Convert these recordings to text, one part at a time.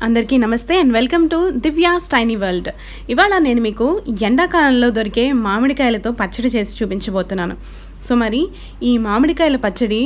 అందరికీ నమస్తే and welcome to Divya's tiny world ఇవాళ నేను మీకు ఎండాకాలంలో దొరికే మామిడికాయలతో పచ్చడి చేసి చూపించబోతున్నాను సో మరి ఈ మామిడికాయల పచ్చడి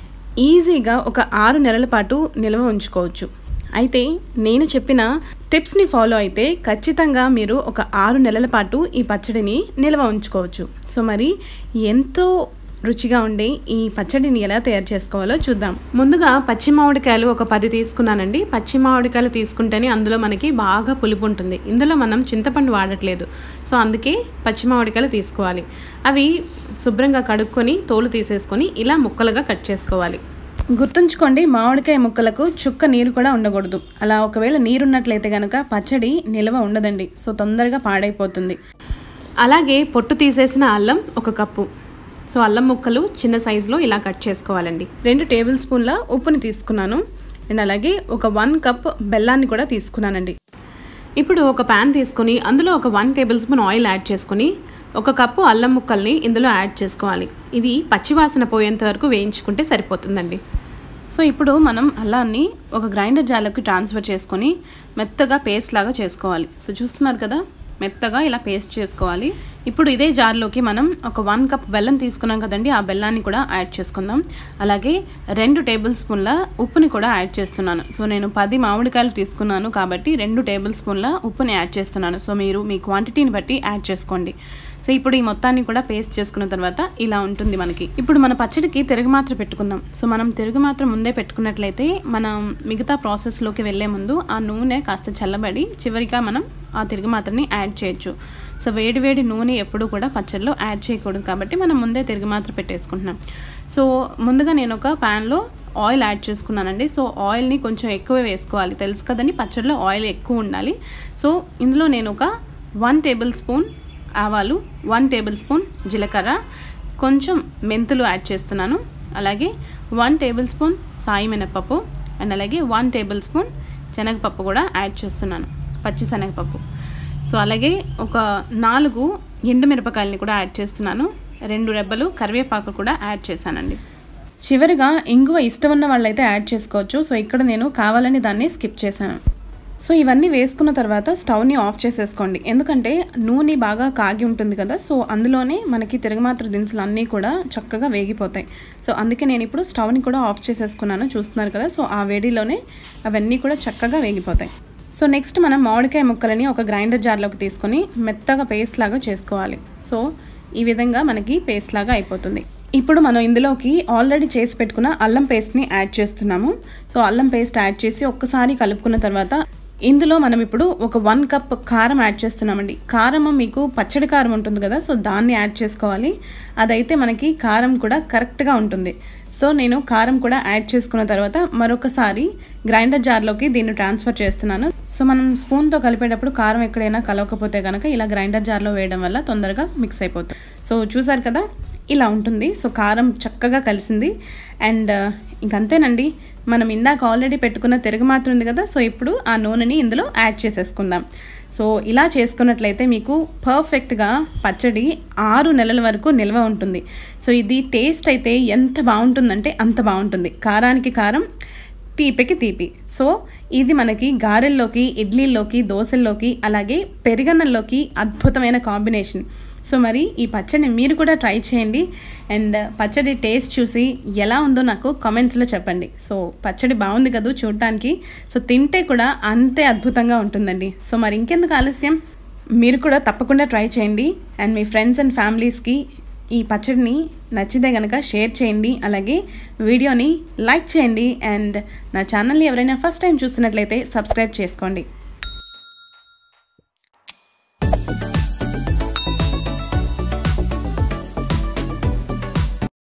ఈజీగా ఒక ఆరు నెలల పాటు నిల్వ ఉంచుకోవచ్చు అయితే నేను చెప్పిన టిప్స్ని ఫాలో అయితే ఖచ్చితంగా మీరు ఒక ఆరు నెలల పాటు ఈ పచ్చడిని నిల్వ ఉంచుకోవచ్చు సో మరి ఎంతో రుచిగా ఉండే ఈ పచ్చడిని ఎలా తయారు చేసుకోవాలో చూద్దాం ముందుగా పచ్చి మామిడికాయలు ఒక పది తీసుకున్నానండి పచ్చి మామిడికాయలు తీసుకుంటేనే అందులో మనకి బాగా పులుపు ఉంటుంది ఇందులో మనం చింతపండు వాడట్లేదు సో అందుకే పచ్చి మామిడికాయలు తీసుకోవాలి అవి శుభ్రంగా కడుక్కొని తోలు తీసేసుకొని ఇలా ముక్కలుగా కట్ చేసుకోవాలి గుర్తుంచుకోండి మామిడికాయ ముక్కలకు చుక్క నీరు కూడా ఉండకూడదు అలా ఒకవేళ నీరున్నట్లయితే కనుక పచ్చడి నిల్వ ఉండదండి సో తొందరగా పాడైపోతుంది అలాగే పొట్టు తీసేసిన అల్లం ఒక కప్పు సో అల్లం ముక్కలు చిన్న సైజులో ఇలా కట్ చేసుకోవాలండి రెండు టేబుల్ స్పూన్ల ఉప్పుని తీసుకున్నాను అండ్ అలాగే ఒక వన్ కప్ బెల్లాన్ని కూడా తీసుకున్నానండి ఇప్పుడు ఒక ప్యాన్ తీసుకొని అందులో ఒక one tablespoon oil add చేసుకొని ఒక కప్పు అల్లం ముక్కల్ని ఇందులో యాడ్ చేసుకోవాలి ఇవి పచ్చివాసన పోయేంత వరకు వేయించుకుంటే సరిపోతుందండి సో ఇప్పుడు మనం అల్లాన్ని ఒక గ్రైండర్ జార్లోకి ట్రాన్స్ఫర్ చేసుకొని మెత్తగా పేస్ట్ లాగా చేసుకోవాలి సో చూస్తున్నారు కదా మెత్తగా ఇలా పేస్ట్ చేసుకోవాలి ఇప్పుడు ఇదే జార్లోకి మనం ఒక వన్ కప్ బెల్లం తీసుకున్నాం కదండి ఆ బెల్లాన్ని కూడా యాడ్ చేసుకుందాం అలాగే రెండు టేబుల్ స్పూన్ల ఉప్పుని కూడా యాడ్ చేస్తున్నాను సో నేను పది మామిడికాయలు తీసుకున్నాను కాబట్టి రెండు టేబుల్ స్పూన్ల ఉప్పుని యాడ్ చేస్తున్నాను సో మీరు మీ క్వాంటిటీని బట్టి యాడ్ చేసుకోండి సో ఇప్పుడు ఈ మొత్తాన్ని కూడా పేస్ట్ చేసుకున్న తర్వాత ఇలా ఉంటుంది మనకి ఇప్పుడు మన పచ్చడికి తిరుగుమాత్ర పెట్టుకుందాం సో మనం తిరుగుమాత్ర ముందే పెట్టుకున్నట్లయితే మనం మిగతా ప్రాసెస్లోకి వెళ్ళే ముందు ఆ నూనె కాస్త చల్లబడి చివరిగా మనం ఆ తిరుగుమాత్రని యాడ్ చేయొచ్చు సో వేడి వేడి నూనె ఎప్పుడు కూడా పచ్చడిలో యాడ్ చేయకూడదు కాబట్టి మనం ముందే తిరుగుమాత్ర పెట్టేసుకుంటున్నాం సో ముందుగా నేను ఒక ప్యాన్లో ఆయిల్ యాడ్ చేసుకున్నానండి సో ఆయిల్ని కొంచెం ఎక్కువ వేసుకోవాలి తెలుసు కదండి పచ్చడిలో ఆయిల్ ఎక్కువ ఉండాలి సో ఇందులో నేను ఒక వన్ టేబుల్ స్పూన్ ఆవాలు వన్ టేబుల్ స్పూన్ జీలకర్ర కొంచెం మెంతులు యాడ్ చేస్తున్నాను అలాగే వన్ టేబుల్ స్పూన్ సాయి మినపప్పు అండ్ అలాగే వన్ టేబుల్ స్పూన్ శనగపప్పు కూడా యాడ్ చేస్తున్నాను పచ్చి శనగపప్పు సో అలాగే ఒక నాలుగు ఎండుమిరపకాయలని కూడా యాడ్ చేస్తున్నాను రెండు రెబ్బలు కరివేపాకు కూడా యాడ్ చేశానండి చివరిగా ఇంగువ ఇష్టం ఉన్న వాళ్ళైతే యాడ్ చేసుకోవచ్చు సో ఇక్కడ నేను కావాలని దాన్ని స్కిప్ చేశాను సో ఇవన్నీ వేసుకున్న తర్వాత స్టవ్ని ఆఫ్ చేసేసుకోండి ఎందుకంటే నూనె బాగా కాగి ఉంటుంది కదా సో అందులోనే మనకి తిరగమాత్ర దినుసులు అన్నీ కూడా చక్కగా వేగిపోతాయి సో అందుకే నేను ఇప్పుడు స్టవ్ని కూడా ఆఫ్ చేసేసుకున్నాను చూస్తున్నారు కదా సో ఆ వేడిలోనే అవన్నీ కూడా చక్కగా వేగిపోతాయి సో నెక్స్ట్ మనం మామిడికాయ ముక్కలని ఒక గ్రైండర్ జార్లోకి తీసుకొని మెత్తగా పేస్ట్ లాగా చేసుకోవాలి సో ఈ విధంగా మనకి పేస్ట్ లాగా అయిపోతుంది ఇప్పుడు మనం ఇందులోకి ఆల్రెడీ చేసి పెట్టుకున్న అల్లం పేస్ట్ని యాడ్ చేస్తున్నాము సో అల్లం పేస్ట్ యాడ్ చేసి ఒక్కసారి కలుపుకున్న తర్వాత ఇందులో మనం ఇప్పుడు ఒక వన్ కప్ కారం యాడ్ చేస్తున్నామండి కారం మీకు పచ్చడి కారం ఉంటుంది కదా సో దాన్ని యాడ్ చేసుకోవాలి అదైతే మనకి కారం కూడా కరెక్ట్గా ఉంటుంది సో నేను కారం కూడా యాడ్ చేసుకున్న తర్వాత మరొకసారి గ్రైండర్ జార్లోకి దీన్ని ట్రాన్స్ఫర్ చేస్తున్నాను సో మనం స్పూన్తో కలిపేటప్పుడు కారం ఎక్కడైనా కలవకపోతే కనుక ఇలా గ్రైండర్ జార్లో వేయడం వల్ల తొందరగా మిక్స్ అయిపోతుంది సో చూసారు కదా ఇలా ఉంటుంది సో కారం చక్కగా కలిసింది అండ్ ఇంకంతేనండి మనం ఇందాక ఆల్రెడీ పెట్టుకున్న తిరగ మాత్రం ఉంది కదా సో ఇప్పుడు ఆ నూనెని ఇందులో యాడ్ చేసేసుకుందాం సో ఇలా చేసుకున్నట్లయితే మీకు పర్ఫెక్ట్గా పచ్చడి ఆరు నెలల వరకు నిల్వ ఉంటుంది సో ఇది టేస్ట్ అయితే ఎంత బాగుంటుందంటే అంత బాగుంటుంది కారానికి కారం తీపికి తీపి సో ఇది మనకి గారెల్లోకి ఇడ్లీల్లోకి దోశల్లోకి అలాగే పెరుగన్నంలోకి అద్భుతమైన కాంబినేషన్ సో మరి ఈ పచ్చడిని మీరు కూడా ట్రై చేయండి అండ్ పచ్చడి టేస్ట్ చూసి ఎలా ఉందో నాకు కామెంట్స్లో చెప్పండి సో పచ్చడి బాగుంది కదా చూడటానికి సో తింటే కూడా అంతే అద్భుతంగా ఉంటుందండి సో మరి ఇంకెందుకు ఆలస్యం మీరు కూడా తప్పకుండా ట్రై చేయండి అండ్ మీ ఫ్రెండ్స్ అండ్ ఫ్యామిలీస్కి ఈ పచ్చడిని నచ్చితే కనుక షేర్ చేయండి అలాగే వీడియోని లైక్ చేయండి అండ్ నా ఛానల్ని ఎవరైనా ఫస్ట్ టైం చూస్తున్నట్లయితే సబ్స్క్రైబ్ చేసుకోండి